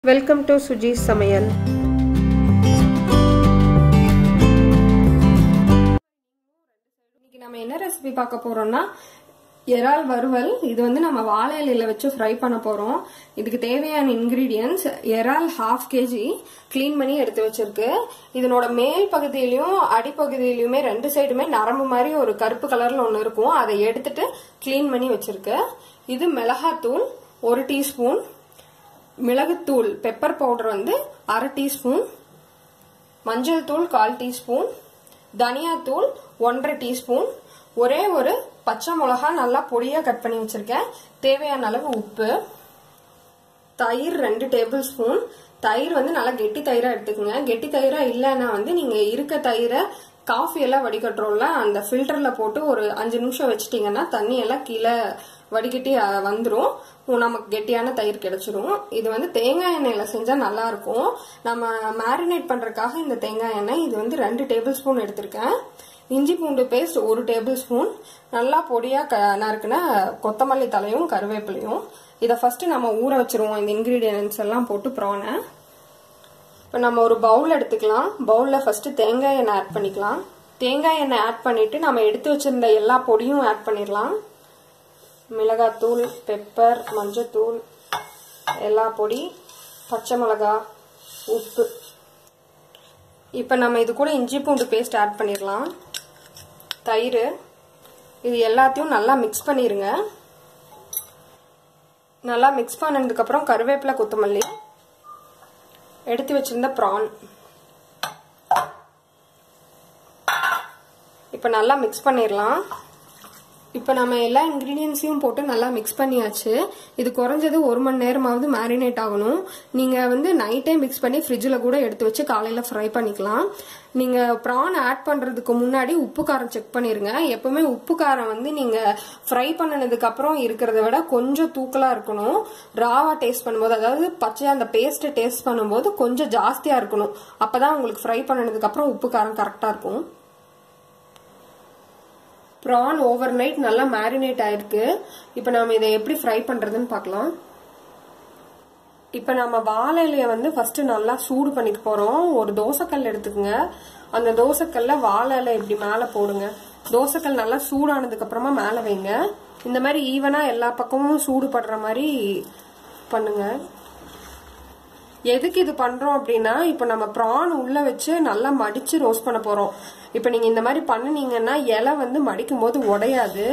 welcome to Suji சமையல் இன்னைக்கு நம்ம என்ன ரெசிபி பார்க்க போறோம்னா இறால் வறுவல் இது வந்து நம்ம வாழை இலையில வச்சு ஃப்ரை பண்ண போறோம் இதுக்கு தேவையான இன்கிரீடியன்ஸ் இறால் ஹாஃப் கேஜி க்ளீன் பண்ணி எடுத்து வச்சிருக்கு இதனோட மேல் பகுதியிலயும் அடிப்பகுதியிலயுமே ரெண்டு சைடுமே நரம்பு மாதிரி ஒரு கருப்பு கலர்ல ஒன்று இருக்கும் அதை எடுத்துட்டு க்ளீன் பண்ணி வச்சிருக்கு இது மிளகாத்தூள் ஒரு டீஸ்பூன் மிளகுத்தூள் பெப்பர் பவுடர் வந்து அரை டீஸ்பூன் மஞ்சள் தூள் கால் டீஸ்பூன் தனியாத்தூள் ஒன்றரை டீஸ்பூன் ஒரே ஒரு பச்சை மிளகா நல்லா பொடியா கட் பண்ணி வச்சிருக்கேன் தேவையான அளவு உப்பு தயிர் ரெண்டு டேபிள் ஸ்பூன் தயிர் வந்து நல்லா கெட்டி தயிரா எடுத்துக்கோங்க கெட்டி தயிரா இல்லைன்னா வந்து நீங்க இருக்க தயிரை காஃபி எல்லாம் வடிகட்டுறோம்ல அந்த ஃபில்டர்ல போட்டு ஒரு அஞ்சு நிமிஷம் வச்சிட்டீங்கன்னா தண்ணி எல்லாம் கீழே வடிகட்டி அஹ், வந்துரும் நமக்கு கெட்டியான தயிர் கிடைச்சிரும் இது வந்து தேங்காய் எண்ணெயில செஞ்சா நல்லா இருக்கும் நம்ம மேரினேட் பண்றதுக்காக இந்த தேங்காய் எண்ணெய் இது வந்து ரெண்டு டேபிள் ஸ்பூன் எடுத்திருக்கேன் இஞ்சி பூண்டு பேஸ்ட் ஒரு டேபிள் ஸ்பூன் நல்லா பொடியா க நறுக்குன கொத்தமல்லி தலையும் கருவேப்பிலையும் இதை ஃபர்ஸ்ட் நம்ம ஊற வச்சிருவோம் இந்த இன்கிரீடியன்ஸ் எல்லாம் போட்டு ப்ரானை இப்போ நம்ம ஒரு பவுல் எடுத்துக்கலாம் பவுலில் ஃபர்ஸ்ட் தேங்காய் எண்ணெய் ஆட் பண்ணிக்கலாம் தேங்காய் எண்ணெய் ஆட் பண்ணிட்டு நம்ம எடுத்து வச்சிருந்த எல்லா பொடியும் ஆட் பண்ணிடலாம் மிளகாத்தூள் பெப்பர் மஞ்சத்தூள் எல்லா பொடி பச்சை மிளகா உப்பு இப்போ நம்ம இது கூட இஞ்சி பூண்டு பேஸ்ட் ஆட் பண்ணிடலாம் தயிர் இது எல்லாத்தையும் நல்லா மிக்ஸ் பண்ணிடுங்க நல்லா மிக்ஸ் பண்ணதுக்கப்புறம் கருவேப்பிலை கொத்தமல்லி எடுத்து வச்சிருந்த ப்ரான் இப்போ நல்லா மிக்ஸ் பண்ணிடலாம் இப்போ நம்ம எல்லா இன்க்ரீடியன்ஸையும் போட்டு நல்லா மிக்ஸ் பண்ணியாச்சு இது குறைஞ்சது ஒரு மணி நேரமாவது மேரினேட் ஆகணும் நீங்கள் வந்து நைட்டே மிக்ஸ் பண்ணி ஃப்ரிட்ஜில் கூட எடுத்து வச்சு காலையில் ஃப்ரை பண்ணிக்கலாம் நீங்கள் ப்ரான் ஆட் பண்ணுறதுக்கு முன்னாடி உப்பு காரம் செக் பண்ணிடுங்க எப்பவுமே உப்பு காரம் வந்து நீங்கள் ஃப்ரை பண்ணினதுக்கு அப்புறம் இருக்கிறத விட கொஞ்சம் தூக்கலாக இருக்கணும் ராவா டேஸ்ட் பண்ணும்போது அதாவது பச்சையாக அந்த பேஸ்ட்டை டேஸ்ட் பண்ணும்போது கொஞ்சம் ஜாஸ்தியாக இருக்கணும் அப்போ தான் உங்களுக்கு ஃப்ரை பண்ணினதுக்கு அப்புறம் உப்பு காரம் கரெக்டாக இருக்கும் ப்ரான் ஓவர் நைட் நல்லா மேரினேட் ஆயிருக்கு இப்போ நாம இதை எப்படி ஃப்ரை பண்றதுன்னு பார்க்கலாம் இப்போ நம்ம வாழை இலையை வந்து ஃபர்ஸ்ட் நல்லா சூடு பண்ணிக்க போறோம் ஒரு தோசைக்கல் எடுத்துக்கோங்க அந்த தோசைக்கல்ல வாழை இலை இப்படி மேலே போடுங்க தோசைக்கல் நல்லா சூடானதுக்கு அப்புறமா மேலே வைங்க இந்த மாதிரி ஈவனா எல்லா பக்கமும் சூடு படுற மாதிரி பண்ணுங்க எதுக்கு இது பண்றோம் அப்படின்னா இப்போ நம்ம ப்ரான் உள்ள வச்சு நல்லா மடிச்சு ரோஸ்ட் பண்ண போறோம் இப்போ நீங்க இந்த மாதிரி பண்ணுனீங்கன்னா இலை வந்து மடிக்கும் போது உடையாது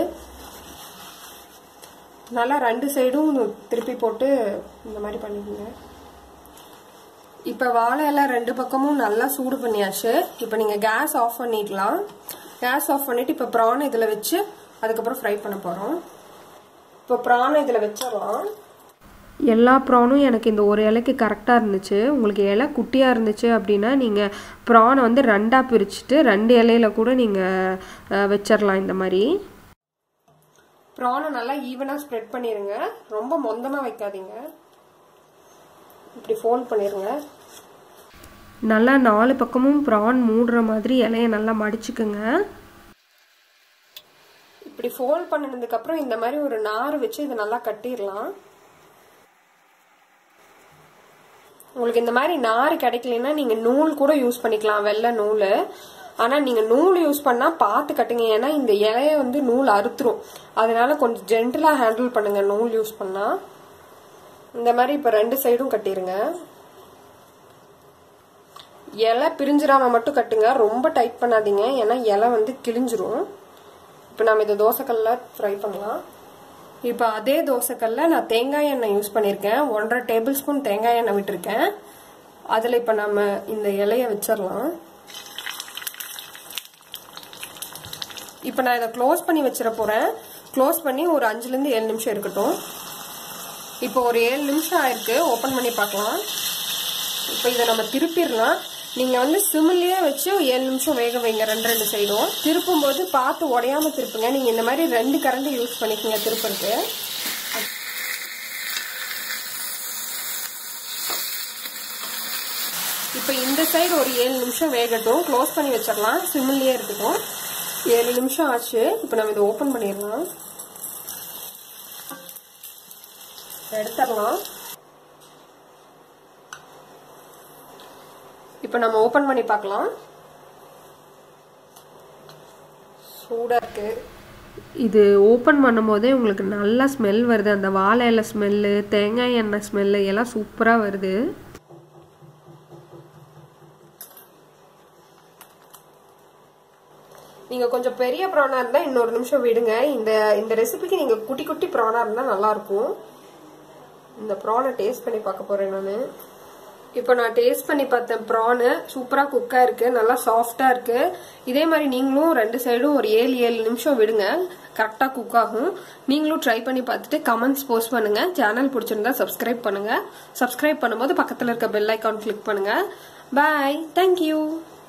நல்லா ரெண்டு சைடும் திருப்பி போட்டு இந்த மாதிரி பண்ணிக்கோங்க இப்போ வாழை இலை ரெண்டு பக்கமும் நல்லா சூடு பண்ணியாச்சு இப்போ நீங்க கேஸ் ஆஃப் பண்ணிக்கலாம் கேஸ் ஆஃப் பண்ணிட்டு இப்போ ப்ரான் இதுல வச்சு அதுக்கப்புறம் ஃப்ரை பண்ண போறோம் இப்போ ப்ரான் இதுல வச்சிடலாம் எல்லா ப்ரானும் எனக்கு இந்த ஒரு இலைக்கு கரெக்டாக இருந்துச்சு உங்களுக்கு இலை குட்டியாக இருந்துச்சு அப்படின்னா நீங்கள் ப்ரானை வந்து ரெண்டாக பிரிச்சுட்டு ரெண்டு இலையில கூட நீங்கள் வச்சிடலாம் இந்த மாதிரி ப்ரானை நல்லா ஈவனாக ஸ்ப்ரெட் பண்ணிடுங்க ரொம்ப மொந்தமாக வைக்காதீங்க இப்படி ஃபோல்ட் பண்ணிடுங்க நல்லா நாலு பக்கமும் ப்ரான் மூடுற மாதிரி இலையை நல்லா மடிச்சுக்குங்க இப்படி ஃபோல்ட் பண்ணினதுக்கப்புறம் இந்த மாதிரி ஒரு நார் வச்சு இதை நல்லா கட்டிடலாம் உங்களுக்கு இந்த மாதிரி நார் கிடைக்கலன்னா நீங்க நூல் கூட யூஸ் பண்ணிக்கலாம் வெள்ளை நூல் ஆனா நீங்க நூல் யூஸ் பண்ணா பார்த்து கட்டுங்க ஏன்னா இந்த இலைய வந்து நூல் அறுத்துரும் அதனால கொஞ்சம் ஜென்டலா ஹேண்டில் பண்ணுங்க நூல் யூஸ் பண்ணா இந்த மாதிரி இப்ப ரெண்டு சைடும் கட்டிருங்க இலை பிரிஞ்சிராம மட்டும் கட்டுங்க ரொம்ப டைட் பண்ணாதீங்க ஏன்னா இலை வந்து கிழிஞ்சிரும் இப்போ நம்ம இதை தோசைக்கல்ல ஃப்ரை பண்ணலாம் இப்போ அதே தோசைக்கல்ல நான் தேங்காய் எண்ணெய் யூஸ் பண்ணியிருக்கேன் ஒன்றரை டேபிள் ஸ்பூன் தேங்காய் எண்ணெய் விட்டுருக்கேன் அதில் இப்போ நம்ம இந்த இலைய வச்சிடலாம் இப்போ நான் இதை க்ளோஸ் பண்ணி வச்சிட போகிறேன் க்ளோஸ் பண்ணி ஒரு அஞ்சுலேருந்து ஏழு நிமிஷம் இருக்கட்டும் இப்போ ஒரு ஏழு நிமிஷம் ஆயிருக்கு ஓப்பன் பண்ணி பார்க்கலாம் இப்போ இதை நம்ம திருப்பிடலாம் நீங்கள் வந்து சிமில்லையே வச்சு ஏழு நிமிஷம் வேக வைங்க ரெண்டு ரெண்டு சைடும் திருப்பும் போது பார்த்து உடையாம திருப்புங்க நீங்கள் இந்த மாதிரி ரெண்டு கரண்டி யூஸ் பண்ணிக்கோங்க திருப்புறதுக்கு இப்போ இந்த சைடு ஒரு ஏழு நிமிஷம் வேகட்டும் க்ளோஸ் பண்ணி வச்சிடலாம் சிமில்லையே இருக்கட்டும் ஏழு நிமிஷம் ஆச்சு இப்போ நம்ம இதை ஓப்பன் பண்ணிடலாம் எடுத்துடலாம் இப்போ நம்ம ஓபன் பண்ணி பார்க்கலாம் சூடா இருக்கு இது ஓப்பன் பண்ணும்போதே உங்களுக்கு நல்லா ஸ்மெல் வருது அந்த வாழை இலை ஸ்மெல்லு தேங்காய் எண்ணெய் ஸ்மெல்லு எல்லாம் சூப்பராக வருது நீங்க கொஞ்சம் பெரிய ப்ரானா இருந்தா இன்னொரு நிமிஷம் விடுங்க இந்த இந்த ரெசிபிக்கு நீங்க குட்டி குட்டி ப்ரானா இருந்தா நல்லா இருக்கும் இந்த ப்ரானை டேஸ்ட் பண்ணி பார்க்க போறேன் நானு இப்போ நான் டேஸ்ட் பண்ணி பார்த்தேன் ப்ரானு சூப்பரா குக்கா இருக்கு நல்லா சாஃப்டா இருக்கு இதே மாதிரி நீங்களும் ரெண்டு சைடும் ஒரு ஏழு ஏழு நிமிஷம் விடுங்க கரெக்டா குக் ஆகும் நீங்களும் ட்ரை பண்ணி பார்த்துட்டு கமெண்ட்ஸ் போஸ்ட் பண்ணுங்க சேனல் பிடிச்சிருந்தா சப்ஸ்கிரைப் பண்ணுங்க சப்ஸ்கிரைப் பண்ணும்போது பக்கத்துல இருக்க பெல் ஐக்கான் கிளிக் பண்ணுங்க பாய் தேங்க்யூ